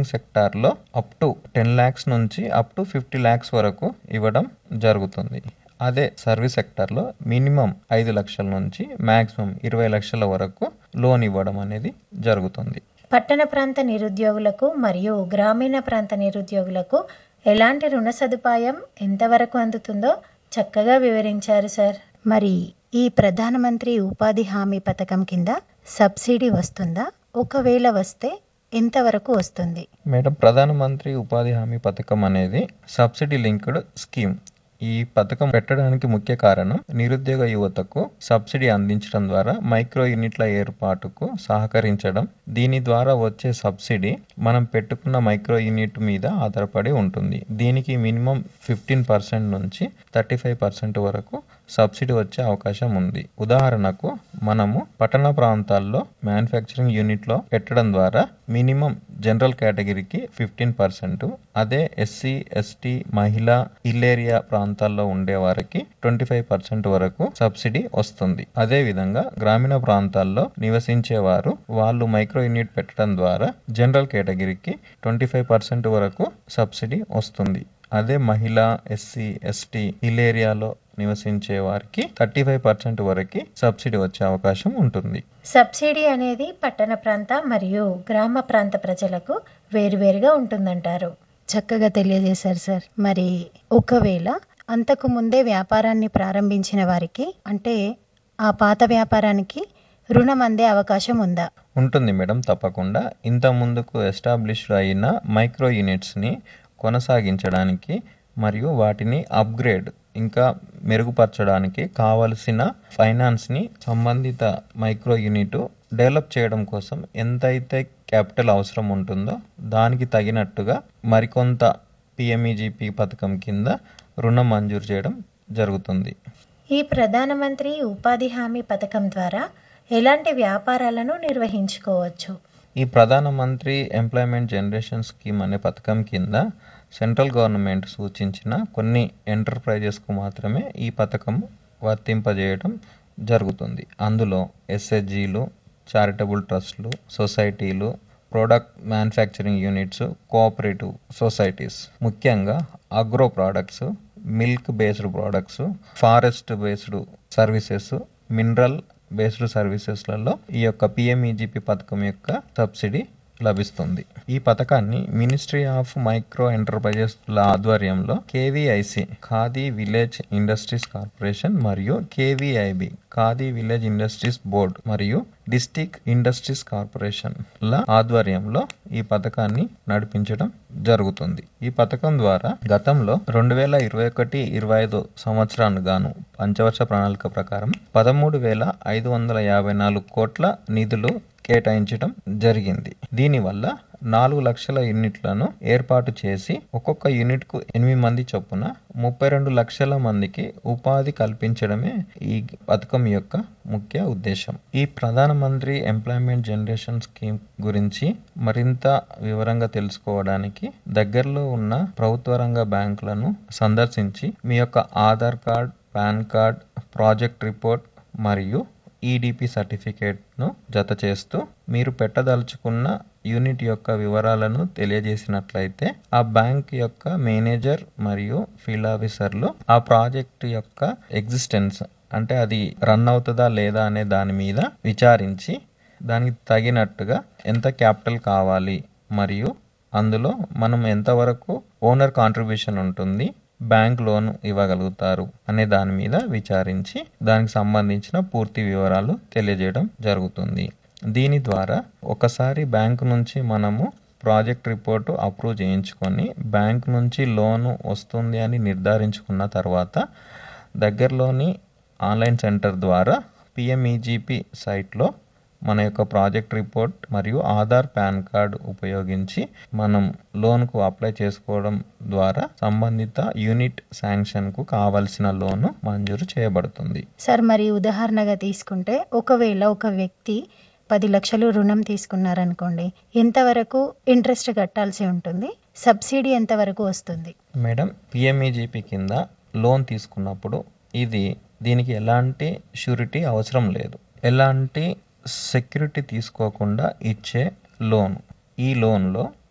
banking సెక్టార్లో up to ten lakhs నుంచి up to fifty lakhs వరకు ఇవ్వడం జరుగుతుంది అదే సర్వీస్ సెక్టార్లో మినిమం ఐదు లక్షల నుంచి మ్యాక్సిమం ఇరవై లక్షల వరకు లోన్ ఇవ్వడం అనేది జరుగుతుంది పట్టణ ప్రాంత నిరుద్యోగులకు మరియు గ్రామీణ ప్రాంత నిరుద్యోగులకు ఎలాంటి రుణ సదుపాయం ఎంతవరకు అందుతుందో చక్కగా వివరించారు సార్ మరి ఈ ప్రధానమంత్రి ఉపాధి హామీ పథకం కింద సబ్సిడీ వస్తుందా ఒకవేళ వస్తే ఎంతవరకు వస్తుంది మేడం ప్రధానమంత్రి ఉపాధి హామీ పథకం అనేది సబ్సిడీ లింక్డ్ స్కీమ్ ఈ పథకం పెట్టడానికి ముఖ్య కారణం నిరుద్యోగ యువతకు సబ్సిడీ అందించడం ద్వారా మైక్రో యూనిట్ల ఏర్పాటుకు సహకరించడం దీని ద్వారా వచ్చే సబ్సిడీ మనం పెట్టుకున్న మైక్రో యూనిట్ మీద ఆధారపడి ఉంటుంది దీనికి మినిమం ఫిఫ్టీన్ పర్సెంట్ నుంచి థర్టీ ఫైవ్ పర్సెంట్ వరకు సబ్సిడీ వచ్చే అవకాశం ఉంది ఉదాహరణకు మనము పట్టణ ప్రాంతాల్లో మ్యానుఫ్యాక్చరింగ్ యూనిట్లో పెట్టడం ద్వారా మినిమం జనరల్ కేటగిరీకి ఫిఫ్టీన్ పర్సెంట్ అదే ఎస్సీ ఎస్టీ మహిళా హిల్ ఏరియా ప్రాంతాల్లో ఉండే వారికి ట్వంటీ ఫైవ్ పర్సెంట్ వరకు సబ్సిడీ వస్తుంది అదే విధంగా గ్రామీణ ప్రాంతాల్లో నివసించే వారు వాళ్ళు మైక్రో యూనిట్ పెట్టడం ద్వారా జనరల్ కేటగిరీకి ట్వంటీ ఫైవ్ పర్సెంట్ వరకు సబ్సిడీ వస్తుంది అదే మహిళ ఎస్సీ ఎస్టీ హిల్ ఏరియాలో నివసించే వారికి థర్టీ ఫైవ్ పర్సెంట్ వరకు సబ్సిడీ వచ్చే అవకాశం ఉంటుంది సబ్సిడీ అనేది పట్టణ ప్రాంత మరియు గ్రామ ప్రాంత ప్రజలకు వేరువేరుగా ఉంటుందంటారు చక్కగా తెలియజేశారు సార్ మరి ఒకవేళ అంతకు ముందే వ్యాపారాన్ని ప్రారంభించిన వారికి అంటే ఆ పాత వ్యాపారానికి రుణం అందే అవకాశం ఉందా ఉంటుంది మేడం తప్పకుండా ఇంత ముందుకు ఎస్టాబ్లిష్డ్ అయిన మైక్రో యూనిట్స్ని కొనసాగించడానికి మరియు వాటిని అప్గ్రేడ్ ఇంకా మెరుగుపరచడానికి కావలసిన ఫైనాన్స్ని సంబంధిత మైక్రో యూనిట్ డెవలప్ చేయడం కోసం ఎంతైతే క్యాపిటల్ అవసరం ఉంటుందో దానికి తగినట్టుగా మరికొంత పిఎంఈజీపీ పథకం కింద రుణం మంజూరు చేయడం జరుగుతుంది ఈ ప్రధానమంత్రి ఉపాధి హామీ పథకం ద్వారా ఎలాంటి వ్యాపారాలను నిర్వహించుకోవచ్చు ఈ ప్రధానమంత్రి ఎంప్లాయ్మెంట్ జనరేషన్ స్కీమ్ అనే పథకం కింద సెంట్రల్ గవర్నమెంట్ సూచించిన కొన్ని ఎంటర్ప్రైజెస్కు మాత్రమే ఈ పథకం వర్తింపజేయడం జరుగుతుంది అందులో ఎస్హెచ్జీలు చారిటబుల్ ట్రస్ట్లు సొసైటీలు product manufacturing units cooperative societies ముఖ్యంగా agro products milk based products forest based services mineral based సర్వీసెస్లలో ఈ యొక్క పిఎంఈజీపీ పథకం యొక్క సబ్సిడీ లభిస్తుంది ఈ పథకాన్ని మినిస్ట్రీ ఆఫ్ మైక్రో ఎంటర్ప్రైజెస్ ఆధ్వర్యంలో KVIC Khadi village industries corporation మరియు KVIB Khadi village industries board మరియు డిస్టిక్ ఇండస్ట్రీస్ కార్పొరేషన్ ల ఆధ్వర్యంలో ఈ పథకాన్ని నడిపించడం జరుగుతుంది ఈ పథకం ద్వారా గతంలో రెండు వేల ఇరవై ఒకటి ఇరవై ఐదు సంవత్సరానికి గాను పంచవర్ష ప్రణాళిక ప్రకారం పదమూడు వేల ఐదు వందల యాభై నాలుగు కోట్ల నిధులు కేటాయించడం జరిగింది దీనివల్ల నాలుగు లక్షల యూనిట్లను ఏర్పాటు చేసి ఒక్కొక్క యూనిట్కు ఎనిమిది మంది చొప్పున ముప్పై రెండు లక్షల మందికి ఉపాధి కల్పించడమే ఈ పథకం యొక్క ముఖ్య ఉద్దేశం ఈ ప్రధానమంత్రి ఎంప్లాయ్మెంట్ జనరేషన్ స్కీమ్ గురించి మరింత వివరంగా తెలుసుకోవడానికి దగ్గరలో ఉన్న ప్రభుత్వ రంగ బ్యాంకులను సందర్శించి మీ యొక్క Aadhaar card PAN card project report మరియు ఈడిపి సర్టిఫికేట్ను జత చేస్తూ మీరు పెట్టదలుచుకున్న యూనిట్ యొక్క వివరాలను తెలియజేసినట్లయితే ఆ బ్యాంక్ యొక్క మేనేజర్ మరియు ఫీల్డ్ ఆఫీసర్లు ఆ ప్రాజెక్ట్ యొక్క ఎగ్జిస్టెన్స్ అంటే అది రన్ అవుతుందా లేదా అనే దాని మీద విచారించి దానికి తగినట్టుగా ఎంత క్యాపిటల్ కావాలి మరియు అందులో మనం ఎంతవరకు ఓనర్ కాంట్రిబ్యూషన్ ఉంటుంది బ్యాంక్ లోన్ ఇవ్వగలుగుతారు అనే దాని మీద విచారించి దానికి సంబంధించిన పూర్తి వివరాలు తెలియజేయడం జరుగుతుంది దీని ద్వారా ఒకసారి బ్యాంక్ నుంచి మనము ప్రాజెక్ట్ రిపోర్టు అప్రూవ్ చేయించుకొని బ్యాంక్ నుంచి లోను వస్తుంది అని నిర్ధారించుకున్న తర్వాత దగ్గరలోని ఆన్లైన్ సెంటర్ ద్వారా పిఎంఈజీపీ సైట్లో మన యొక్క ప్రాజెక్ట్ రిపోర్ట్ మరియు ఆధార్ పాన్ కార్డ్ ఉపయోగించి మనం లోన్కు అప్లై చేసుకోవడం ద్వారా సంబంధిత యూనిట్ శాంక్షన్కు కావలసిన లోను మంజూరు చేయబడుతుంది సార్ మరి ఉదాహరణగా తీసుకుంటే ఒకవేళ ఒక వ్యక్తి పది లక్షలు రుణం తీసుకున్నారనుకోండి ఎంతవరకు ఇంట్రెస్ట్ కట్టాల్సి ఉంటుంది సబ్సిడీ ఎంతవరకు వస్తుంది మేడం పిఎంఈజీపీ కింద లోన్ తీసుకున్నప్పుడు ఇది దీనికి ఎలాంటి షూరిటీ అవసరం లేదు ఎలాంటి సెక్యూరిటీ తీసుకోకుండా ఇచ్చే లోన్ ఈ లోన్లో